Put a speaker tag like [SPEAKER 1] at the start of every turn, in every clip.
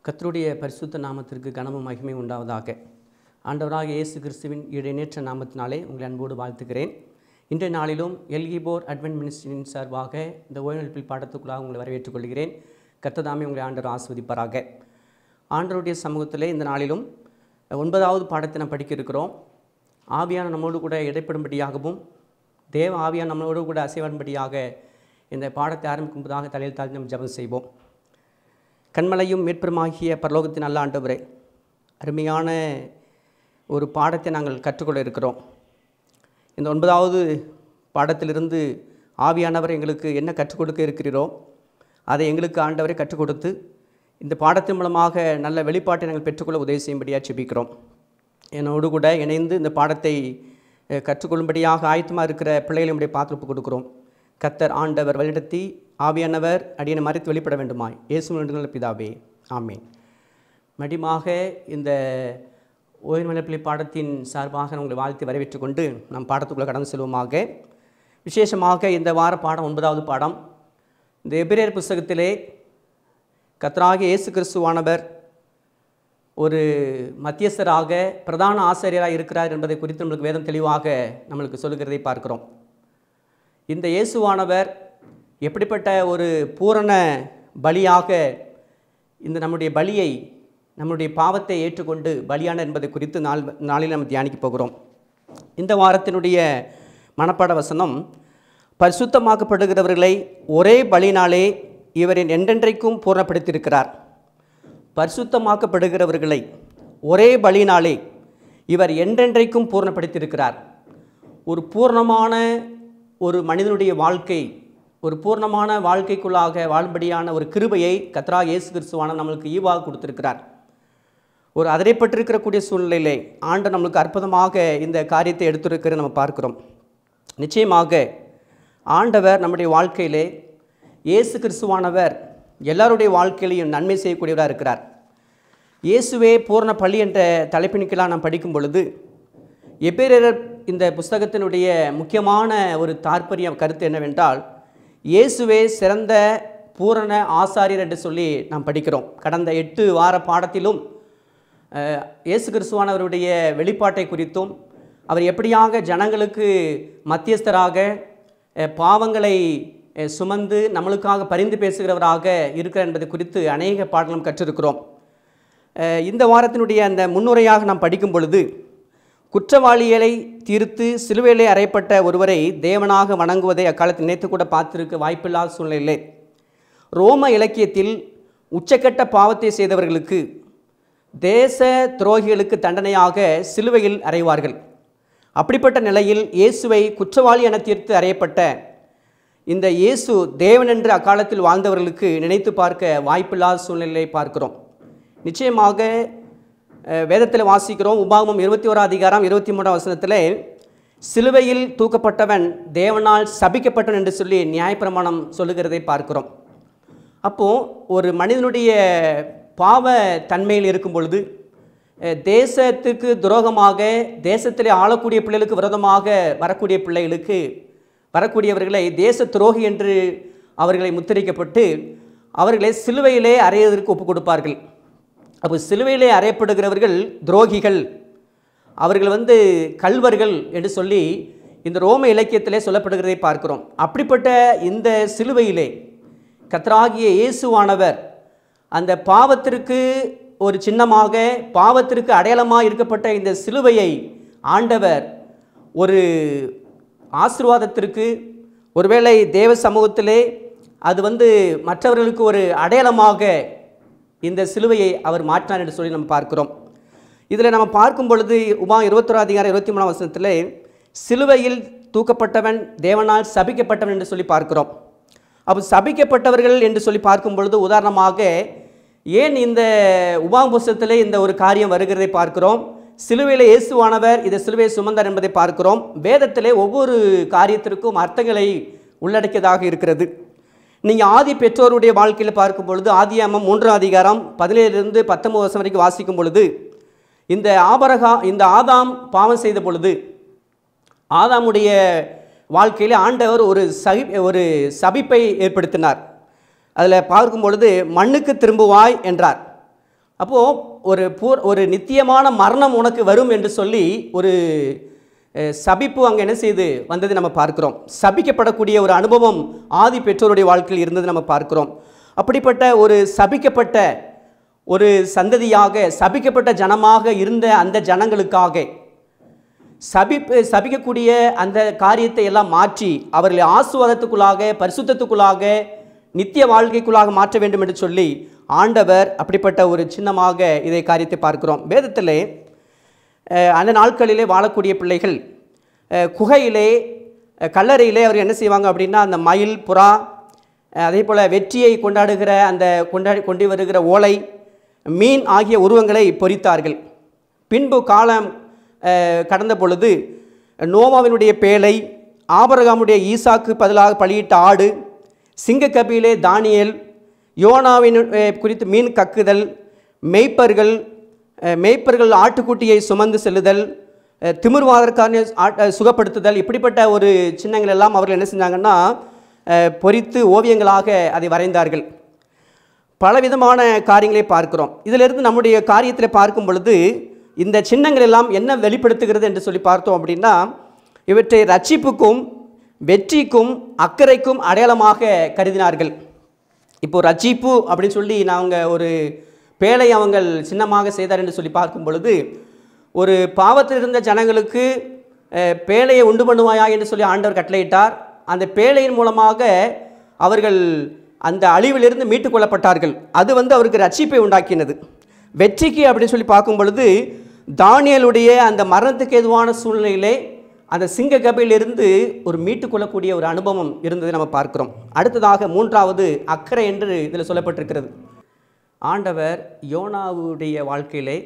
[SPEAKER 1] கர்த்தருடைய பரிசுத்த நாமத்திற்கு கனமும் மகிமை உண்டாவதாக ஆண்டவராக இயேசு கிறிஸ்துவின் இடைநேற்ற நாமத்தினாலே உங்களை அன்போடு வாழ்த்துக்கிறேன் இன்றைய நாளிலும் எல்கிபோர் அட்வென்ட் மினிஸ்ட்ரியின் சார்பாக இந்த ஓய்வெழுப்பில் பாடத்துக்குள்ளாக உங்களை வரவேற்றுக் கொள்கிறேன் கர்த்ததாமே உங்களை ஆண்டவர் ஆஸ்வதிப்பாராக ஆண்டவருடைய சமூகத்திலே இந்த நாளிலும் ஒன்பதாவது பாடத்தை நாம் படிக்க இருக்கிறோம் ஆவியான நம்மோடு கூட இடைப்படும்படியாகவும் தேவ ஆவியான நம்மளோடு கூட அசைவாடும்படியாக இந்த பாடத்தை ஆரம்பிக்கும்போதாக தலையில் தாழ்த்தி நம்ம ஜெபம் செய்வோம் கண்மலையும் மீட்பருமாகிய பரலோகத்தின் நல்ல ஆண்டவரே அருமையான ஒரு பாடத்தை நாங்கள் கற்றுக்கொள்ள இருக்கிறோம் இந்த ஒன்பதாவது பாடத்திலிருந்து ஆவியானவர் எங்களுக்கு என்ன கற்றுக் கொடுக்க இருக்கிறீரோ அதை எங்களுக்கு ஆண்டவரை கற்றுக் கொடுத்து இந்த பாடத்தின் மூலமாக நல்ல வெளிப்பாட்டை நாங்கள் பெற்றுக்கொள்ள உதவி செய்யும்படியாக செபிக்கிறோம் என்னோடு கூட இணைந்து இந்த பாடத்தை அஹ், கற்றுக்கொள்ளும்படியாக ஆயத்தமாக இருக்கிற பிள்ளைகளுடைய பாத்திரப்பு கொடுக்கிறோம் கத்தர் ஆண்டவர் வழிநடத்தி ஆவியானவர் அடியனை மறைத்து வெளிப்பட வேண்டுமாய் இயேசு வேண்டுங்கள் பிதாவே ஆமேன் மடிமாக இந்த ஓய்வுநிலைப்பிள்ளை பாடத்தின் சார்பாக உங்களை வாழ்த்து வரவேற்றுக் கொண்டு நம் பாடத்துக்குள்ளே கடந்து செல்வோமாக விசேஷமாக இந்த வார பாடம் ஒன்பதாவது பாடம் இந்த எபிரேயர் புஸ்தகத்திலே கத்தராகிய இயேசு கிறிஸ்துவானவர் ஒரு மத்தியஸ்தராக பிரதான ஆசிரியராக இருக்கிறார் என்பதை குறித்து நம்மளுக்கு வேதம் தெளிவாக நம்மளுக்கு சொல்லுகிறதை பார்க்கிறோம் இந்த இயேசுவானவர் எப்படிப்பட்ட ஒரு பூரண பலியாக இந்த நம்முடைய பலியை நம்முடைய பாவத்தை ஏற்றுக்கொண்டு பலியான என்பதை குறித்து நாள் நாளில் நம்ம தியானிக்க போகிறோம் இந்த வாரத்தினுடைய மனப்பாட வசனம் பரிசுத்தமாக்கப்படுகிறவர்களை ஒரே பலினாலே இவரின் என்றென்றைக்கும் பூர்ணப்படுத்தியிருக்கிறார் பரிசுத்தமாக்கப்படுகிறவர்களை ஒரே பலினாலே இவர் என்றென்றைக்கும் பூர்ணப்படுத்தியிருக்கிறார் ஒரு பூர்ணமான ஒரு மனிதனுடைய வாழ்க்கை ஒரு பூர்ணமான வாழ்க்கைக்குள்ளாக வாழும்படியான ஒரு கிருபையை கத்ரா இயேசு கிறிஸ்துவான நம்மளுக்கு ஈவாக கொடுத்திருக்கிறார் ஒரு அதிரைப்பட்டிருக்கக்கூடிய சூழ்நிலையிலே ஆண்டு நம்மளுக்கு அற்புதமாக இந்த காரியத்தை எடுத்திருக்கிற நம்ம பார்க்கிறோம் நிச்சயமாக ஆண்டவர் நம்முடைய வாழ்க்கையிலே இயேசு கிறிஸ்துவானவர் எல்லாருடைய வாழ்க்கையிலையும் நன்மை செய்யக்கூடியவராக இருக்கிறார் இயேசுவே பூர்ண பள்ளி என்ற தலைப்பினுக்கெல்லாம் நாம் படிக்கும் பொழுது எபேரர் இந்த புஸ்தகத்தினுடைய முக்கியமான ஒரு தாற்பரிய கருத்து என்னவென்றால் இயேசுவே சிறந்த பூரண ஆசாரியர் என்று சொல்லி நாம் படிக்கிறோம் கடந்த எட்டு வார பாடத்திலும் அஹ், இயேசு கிறிஸ்துவானவருடைய வெளிப்பாட்டை குறித்தும் அவர் எப்படியாக ஜனங்களுக்கு மத்தியஸ்தராக அஹ், பாவங்களை அஹ், சுமந்து நம்மளுக்காக பரிந்து பேசுகிறவராக இருக்கிறார் என்பது குறித்து அநேக பாடலும் கற்றிருக்கிறோம் அஹ், இந்த வாரத்தினுடைய அந்த முன்னுரையாக நாம் படிக்கும் பொழுது குற்றவாளிகளை தீர்த்து சிலுவையிலே அறையப்பட்ட ஒருவரை தேவனாக வணங்குவதை அக்காலத்தில் நினைத்து கூட பார்த்திருக்க வாய்ப்பில்லாத சூழ்நிலை ரோம இலக்கியத்தில் உச்சக்கட்ட பாவத்தை செய்தவர்களுக்கு தேச துரோகிகளுக்கு தண்டனையாக சிலுவையில் அறைவார்கள் அப்படிப்பட்ட நிலையில் இயேசுவை குற்றவாளி என தீர்த்து அறையப்பட்ட இந்த இயேசு தேவன் என்று அக்காலத்தில் வாழ்ந்தவர்களுக்கு நினைத்து பார்க்க வாய்ப்பில்லாத சூழ்நிலையை பார்க்கிறோம் நிச்சயமாக அஹ், வேதத்தில் வாசிக்கிறோம் உபாகமம் இருபத்தி ஓரா அதிகாரம் இருபத்தி மூன்றாம் வசனத்தில் சிலுவையில் தூக்கப்பட்டவன் தேவனால் சபிக்கப்பட்டவன் என்று சொல்லி நியாயப்பிரமாணம் சொல்லுகிறதை பார்க்கிறோம் அப்போது ஒரு மனிதனுடைய பாவ தன்மையில் இருக்கும் பொழுது அஹ், தேசத்துக்கு துரோகமாக தேசத்திலே ஆளக்கூடிய பிள்ளைகளுக்கு விரோதமாக வரக்கூடிய பிள்ளைகளுக்கு வரக்கூடியவர்களை தேச துரோகி என்று அவர்களை முத்திரிக்கப்பட்டு அவர்களை சிலுவையிலே அறையதற்கு ஒப்புக் கொடுப்பார்கள் அப்போ சிலுவையிலே அறையப்படுகிறவர்கள் துரோகிகள் அவர்கள் வந்து கல்வர்கள் என்று சொல்லி இந்த ரோம இலக்கியத்திலே சொல்லப்படுகிறதை பார்க்கிறோம் அப்படிப்பட்ட இந்த சிலுவையிலே கத்தராகிய இயேசுவானவர் அந்த பாவத்திற்கு ஒரு சின்னமாக பாவத்திற்கு அடையாளமாக இருக்கப்பட்ட இந்த சிலுவையை ஆண்டவர் ஒரு ஆசீர்வாதத்திற்கு ஒருவேளை தேவ சமூகத்திலே அது வந்து மற்றவர்களுக்கு ஒரு அடையாளமாக இந்த சிலுவையை அவர் மாற்றினார் என்று சொல்லி நம்ம பார்க்கிறோம் இதில் நம்ம பார்க்கும் பொழுது உபா இருபத்தொரு அதிகாரம் இருபத்தி மூணாம் வசனத்தில் சிலுவையில் தூக்கப்பட்டவன் தேவனால் சபிக்கப்பட்டவன் என்று சொல்லி பார்க்கிறோம் அப்போ சபிக்கப்பட்டவர்கள் என்று சொல்லி பார்க்கும் பொழுது உதாரணமாக ஏன் இந்த உபாம் புஸ்தகத்திலே இந்த ஒரு காரியம் வருகிறதை பார்க்கிறோம் சிலுவையில் இயேசுவானவர் இதை சிலுவையை சுமந்தார் என்பதை பார்க்கிறோம் வேதத்திலே ஒவ்வொரு காரியத்திற்கும் அர்த்தங்களை உள்ளடக்கியதாக இருக்கிறது நீங்கள் ஆதி பெற்றோருடைய வாழ்க்கையில் பார்க்கும் பொழுது ஆதியாமம் மூன்றாம் அதிகாரம் பதினேழுலேருந்து பத்தொன்பது வருஷம் வரைக்கும் வாசிக்கும் பொழுது இந்த ஆபரகா இந்த ஆதாம் பாவம் செய்த பொழுது ஆதாமுடைய வாழ்க்கையில் ஆண்டவர் ஒரு சகி ஒரு சபிப்பை ஏற்படுத்தினார் அதில் பார்க்கும் பொழுது மண்ணுக்கு திரும்புவாய் என்றார் அப்போது ஒரு பூர் ஒரு நித்தியமான மரணம் உனக்கு வரும் என்று சொல்லி ஒரு அஹ், சபிப்பு அங்கே என்ன செய்து வந்தது நம்ம பார்க்கிறோம் சபிக்கப்படக்கூடிய ஒரு அனுபவம் ஆதி பெற்றோருடைய வாழ்க்கையில் இருந்தது நம்ம பார்க்கிறோம் அப்படிப்பட்ட ஒரு சபிக்கப்பட்ட ஒரு சந்ததியாக சபிக்கப்பட்ட ஜனமாக இருந்த அந்த ஜனங்களுக்காக சபிப்பு சபிக்கக்கூடிய அந்த காரியத்தை எல்லாம் மாற்றி அவர்களை ஆசுவாதத்துக்குள்ளாக பரிசுத்தத்துக்குள்ளாக நித்திய வாழ்க்கைக்குள்ளாக மாற்ற வேண்டும் என்று சொல்லி ஆண்டவர் அப்படிப்பட்ட ஒரு சின்னமாக இதை காரியத்தை பார்க்கிறோம் வேதத்திலே அஹ், அந்த நாட்களிலே வாழக்கூடிய பிள்ளைகள் அஹ், குகையிலே அஹ், கல்லறையிலே அவர் என்ன செய்வாங்க அப்படின்னா அந்த மயில் புறா அஹ், அதே போல் வெற்றியை கொண்டாடுகிற அந்த கொண்டாடி கொண்டு வருகிற ஓலை மீன் ஆகிய உருவங்களை பொறித்தார்கள் பின்பு காலம் அஹ், கடந்த பொழுது நோவாவினுடைய பேழை ஆபரகாமுடைய ஈசாக்கு பதிலாக பலியிட்ட ஆடு சிங்கக்கபியிலே தானியேல் யோனாவின் அஹ், குறித்து மீன் கக்குதல் மெய்ப்பர்கள் அஹ், மெய்ப்பர்கள் ஆட்டுக்குட்டியை சுமந்து செல்லுதல் அஹ், திமிர்வாதற்கான ஆட்- அஹ், சுகப்படுத்துதல் இப்படிப்பட்ட ஒரு சின்னங்கள் எல்லாம் அவர்கள் என்ன செஞ்சாங்கன்னா அஹ், பொறித்து ஓவியங்களாக அதை வரைந்தார்கள் பலவிதமான காரியங்களை பார்க்கிறோம் இதிலிருந்து நம்முடைய காரியத்தில் பார்க்கும் பொழுது இந்த சின்னங்கள் எல்லாம் என்ன வெளிப்படுத்துகிறது என்று சொல்லி பார்த்தோம் அப்படின்னா இவற்றை ரட்சிப்புக்கும் வெற்றிக்கும் அக்கறைக்கும் அடையாளமாக கருதினார்கள் இப்போ ரட்சிப்பு அப்படின்னு சொல்லி நாங்கள் ஒரு பேழை அவங்கள் சின்னமாக செய்தார் என்று சொல்லி பார்க்கும் பொழுது ஒரு பாவத்தில் இருந்த ஜனங்களுக்கு அஹ், பேழையை உண்டு பண்ணுவாயா என்று சொல்லி ஆண்டவர் கட்டளையிட்டார் அந்த பேழையின் மூலமாக அவர்கள் அந்த அழிவிலிருந்து மீட்டுக் கொள்ளப்பட்டார்கள் அது வந்து அவருக்கு ரட்சிப்பை உண்டாக்கினது வெற்றிக்கு அப்படின்னு சொல்லி பார்க்கும் பொழுது தானியலுடைய அந்த மரணத்துக்கு ஏதுவான சூழ்நிலையிலே அந்த சிங்க கபையிலிருந்து ஒரு மீட்டுக்கொள்ளக்கூடிய ஒரு அனுபவம் இருந்ததை நம்ம பார்க்கிறோம் அடுத்ததாக மூன்றாவது அக்கறை என்று இதில் சொல்லப்பட்டிருக்கிறது ஆண்டவர் யோனாவுடைய வாழ்க்கையிலே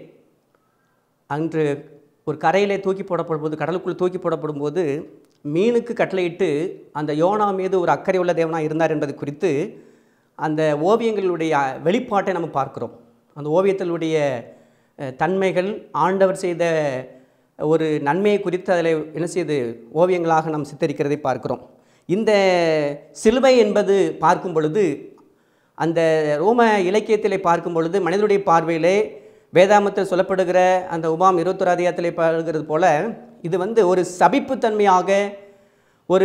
[SPEAKER 1] அன்று ஒரு கரையிலே தூக்கி போடப்படும் போது கடலுக்குள் தூக்கி போடப்படும் போது மீனுக்கு கட்டளையிட்டு அந்த யோனா மீது ஒரு அக்கறை உள்ள தேவனாக இருந்தார் என்பது குறித்து அந்த ஓவியங்களுடைய வெளிப்பாட்டை நம்ம பார்க்கிறோம் அந்த ஓவியத்தினுடைய அஹ், தன்மைகள் ஆண்டவர் செய்த ஒரு நன்மையை குறித்து அதில் என்ன செய்து ஓவியங்களாக நாம் சித்தரிக்கிறதை பார்க்கிறோம் இந்த சிலுவை என்பது பார்க்கும் பொழுது அந்த ரோம இலக்கியத்திலே பார்க்கும் பொழுது மனிதனுடைய பார்வையிலே வேதாமத்தில் சொல்லப்படுகிற அந்த உபாம் இருபத்தொரு அதிகாரத்திலே பார்க்கிறது போல இது வந்து ஒரு சபிப்புத்தன்மையாக ஒரு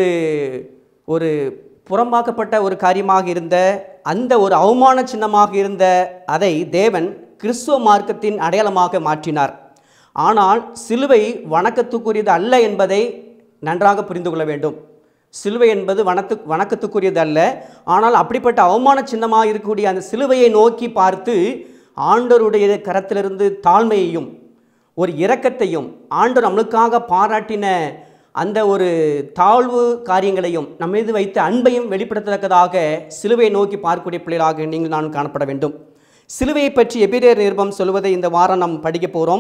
[SPEAKER 1] ஒரு புறம்பாக்கப்பட்ட ஒரு காரியமாக இருந்த அந்த ஒரு அவமான சின்னமாக இருந்த அதை தேவன் கிறிஸ்துவ மார்க்கத்தின் அடையாளமாக மாற்றினார் ஆனால் சிலுவை வணக்கத்துக்குரியது அல்ல என்பதை நன்றாக புரிந்து கொள்ள வேண்டும் சிலுவை என்பது வனத்து வணக்கத்துக்குரியது அல்ல ஆனால் அப்படிப்பட்ட அவமான சின்னமாக இருக்கக்கூடிய அந்த சிலுவையை நோக்கி பார்த்து ஆண்டவருடைய கரத்திலிருந்து தாழ்மையையும் ஒரு இரக்கத்தையும் ஆண்டவர் நம்மளுக்காக பாராட்டின அந்த ஒரு தாழ்வு காரியங்களையும் நம்ம மீது வைத்த அன்பையும் வெளிப்படுத்தத்தக்கதாக சிலுவையை நோக்கி பார்க்கக்கூடிய பிள்ளைகளாக நீங்கள் நான் காணப்பட வேண்டும் சிலுவையை பற்றி எபிரேர் நிருபம் சொல்வதை இந்த வாரம் நாம் படிக்க போகிறோம்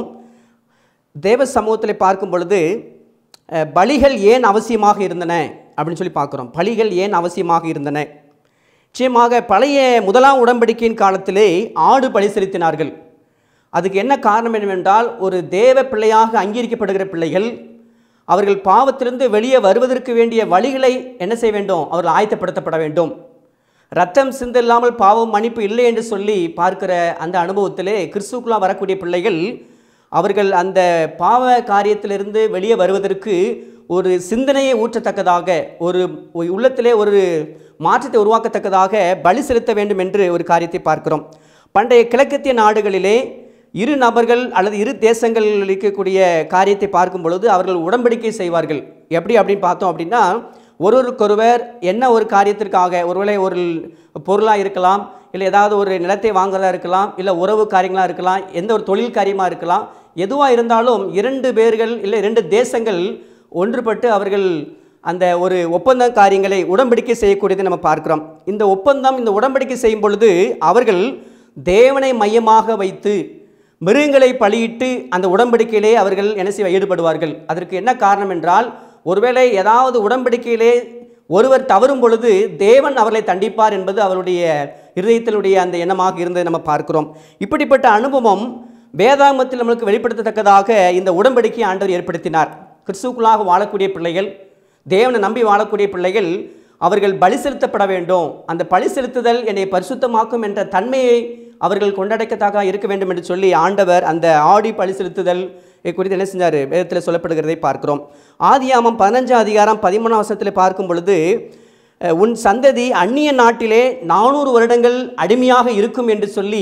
[SPEAKER 1] தேவ சமூகத்தில் பார்க்கும் பொழுது அஹ், பலிகள் ஏன் அவசியமாக இருந்தன அப்படின்னு சொல்லி பார்க்குறோம் பலிகள் ஏன் அவசியமாக இருந்தன நிச்சயமாக பழைய முதலாம் உடன்படிக்கையின் காலத்திலே ஆடு பலி செலுத்தினார்கள் அதுக்கு என்ன காரணம் என்னவென்றால் ஒரு தேவ பிள்ளையாக அங்கீகரிக்கப்படுகிற பிள்ளைகள் அவர்கள் பாவத்திலிருந்து வெளியே வருவதற்கு வேண்டிய வழிகளை என்ன செய்ய வேண்டும் அவர்கள் ஆயத்தப்படுத்தப்பட வேண்டும் ரத்தம் சிந்தில்லாமல் பாவம் மன்னிப்பு இல்லை என்று சொல்லி பார்க்கிற அந்த அனுபவத்திலே கிறிஸ்துக்குள்ளா வரக்கூடிய பிள்ளைகள் அவர்கள் அந்த பாவ காரியத்திலிருந்து வெளியே வருவதற்கு ஒரு சிந்தனையை ஊற்றத்தக்கதாக ஒரு ஒரு உள்ளத்திலே ஒரு மாற்றத்தை உருவாக்கத்தக்கதாக பலி செலுத்த வேண்டும் என்று ஒரு காரியத்தை பார்க்கிறோம் பண்டைய கிழக்கத்திய நாடுகளிலே இரு நபர்கள் அல்லது இரு தேசங்களில் இருக்கக்கூடிய காரியத்தை பார்க்கும் பொழுது அவர்கள் உடன்படிக்கை செய்வார்கள் எப்படி அப்படின்னு பார்த்தோம் அப்படின்னா ஒருவருக்கொருவர் என்ன ஒரு காரியத்திற்காக ஒருவேளை ஒரு பொருளாக இருக்கலாம் இல்லை ஏதாவது ஒரு நிலத்தை வாங்குறதா இருக்கலாம் இல்லை உறவு காரியங்களாக இருக்கலாம் எந்த ஒரு தொழில் காரியமாக இருக்கலாம் எதுவாக இருந்தாலும் இரண்டு பேர்கள் இல்லை இரண்டு தேசங்கள் ஒன்றுபட்டு அவர்கள் அந்த ஒரு ஒப்பந்த காரியங்களை உடன்படிக்கை செய்யக்கூடியதை நம்ம பார்க்கிறோம் இந்த ஒப்பந்தம் இந்த உடன்படிக்கை செய்யும் பொழுது அவர்கள் தேவனை மையமாக வைத்து மிருகங்களை பலியிட்டு அந்த உடன்படிக்கையிலே அவர்கள் என்ன செய்ய ஈடுபடுவார்கள் அதற்கு என்ன காரணம் என்றால் ஒருவேளை ஏதாவது உடன்படிக்கையிலே ஒருவர் தவறும் பொழுது தேவன் அவர்களை தண்டிப்பார் என்பது அவருடைய இருதயத்தினுடைய அந்த எண்ணமாக இருந்ததை நம்ம பார்க்கிறோம் இப்படிப்பட்ட அனுபவம் வேதாகமத்தில் நம்மளுக்கு வெளிப்படுத்தத்தக்கதாக இந்த உடன்படிக்கை ஆண்டவர் ஏற்படுத்தினார் கிறிஸ்துக்குள்ளாக வாழக்கூடிய பிள்ளைகள் தேவனை நம்பி வாழக்கூடிய பிள்ளைகள் அவர்கள் பலி செலுத்தப்பட வேண்டும் அந்த பலி செலுத்துதல் என்னை பரிசுத்தமாக்கும் என்ற தன்மையை அவர்கள் கொண்டாடத்தக்கதாக இருக்க வேண்டும் என்று சொல்லி ஆண்டவர் அந்த ஆடி பழி செலுத்துதல் குறித்து என்ன செஞ்சார் வேதத்தில் சொல்லப்படுகிறதை பார்க்கிறோம் ஆதியாமம் பதினஞ்சாம் அதிகாரம் பதிமூணாம் வருஷத்தில் பார்க்கும் பொழுது அஹ், உன் சந்ததி அந்நிய நாட்டிலே நானூறு வருடங்கள் அடிமையாக இருக்கும் என்று சொல்லி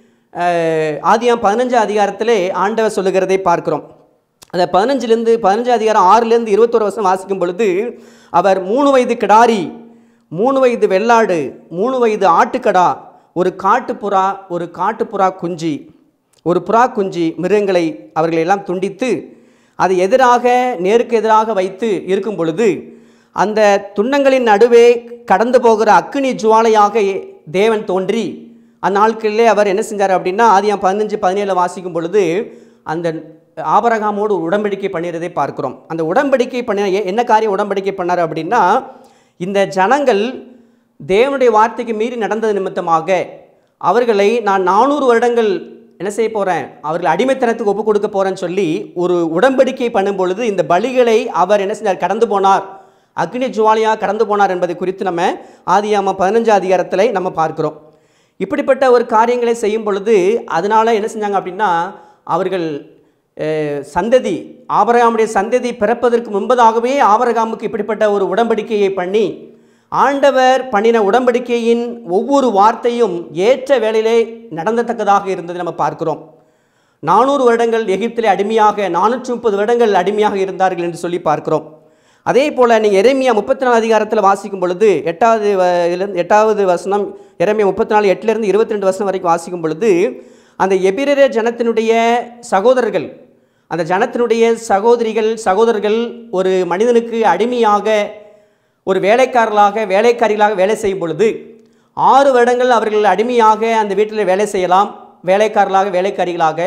[SPEAKER 1] அஹ், ஆதியாம் பதினஞ்சாம் அதிகாரத்திலே ஆண்டவர் சொல்லுகிறதை பார்க்கிறோம் அந்த பதினஞ்சுலேருந்து பதினஞ்சு அதிகாரம் ஆறுலேருந்து இருபத்தோரு வருஷம் வாசிக்கும் பொழுது அவர் மூணு வயது கிடாரி மூணு வயது வெள்ளாடு மூணு வயது ஆட்டுக்கடா ஒரு காட்டுப்புறா ஒரு காட்டுப்புறா குஞ்சு ஒரு புறா குஞ்சு மிருகங்களை அவர்களை எல்லாம் துண்டித்து அதை எதிராக நேருக்கு எதிராக வைத்து இருக்கும் பொழுது அந்த துண்டங்களின் நடுவே கடந்து போகிற அக்கினி ஜுவாலையாக தேவன் தோன்றி அந்நாட்களிலே அவர் என்ன செஞ்சார் அப்படின்னா ஆதியாம் பதினஞ்சு பதினேழில் வாசிக்கும் பொழுது அந்த ஆபரகாமோடு ஒரு உடன்படிக்கை பண்ணிறதை பார்க்கிறோம் அந்த உடன்படிக்கை பண்ண எ- என்ன காரியம் உடன்படிக்கை பண்ணார் அப்படின்னா இந்த ஜனங்கள் தேவனுடைய வார்த்தைக்கு மீறி நடந்தது நிமித்தமாக அவர்களை நான் நானூறு வருடங்கள் என்ன செய்ய போகிறேன் அவர்கள் அடிமைத்தனத்துக்கு ஒப்பு கொடுக்க போகிறேன்னு சொல்லி ஒரு உடன்படிக்கை பண்ணும் பொழுது இந்த பலிகளை அவர் என்ன செஞ்சார் கடந்து போனார் அக்னி ஜுவாலியாக கடந்து போனார் என்பதை குறித்து நம்ம ஆதியாம பதினஞ்சாம் அதிகாரத்தில் நம்ம பார்க்கிறோம் இப்படிப்பட்ட ஒரு காரியங்களை செய்யும் பொழுது அதனால என்ன செஞ்சாங்க அப்படின்னா அவர்கள் அஹ், சந்ததி ஆபரகாமுடைய சந்ததி பிறப்பதற்கு முன்பதாகவே ஆபரகாமுக்கு இப்படிப்பட்ட ஒரு உடன்படிக்கையை பண்ணி ஆண்டவர் பண்ணின உடன்படிக்கையின் ஒவ்வொரு வார்த்தையும் ஏற்ற வேளையிலே நடந்தத்தக்கதாக இருந்ததை நம்ம பார்க்கிறோம் நானூறு வருடங்கள் எகிப்திலே அடிமையாக நானூற்றி முப்பது வருடங்கள் அடிமையாக இருந்தார்கள் என்று சொல்லி பார்க்கிறோம் அதே போல் நீங்கள் எரேமியா முப்பத்தி நாலு அதிகாரத்தில் வாசிக்கும் பொழுது எட்டாவது வ- இதிலிருந்து- எட்டாவது வசனம் எரேமியா முப்பத்தி நாலு எட்டுலேருந்து இருபத்தி ரெண்டு வசனம் வரைக்கும் வாசிக்கும் பொழுது அந்த எபிரர ஜனத்தினுடைய சகோதரர்கள் அந்த ஜனத்தினுடைய சகோதரிகள் சகோதரர்கள் ஒரு மனிதனுக்கு அடிமையாக ஒரு வேலைக்காரர்களாக வேலைக்காரிகளாக வேலை செய்யும் பொழுது ஆறு வருடங்கள் அவர்கள் அடிமையாக அந்த வீட்டில் வேலை செய்யலாம் வேலைக்காரர்களாக வேலைக்காரிகளாக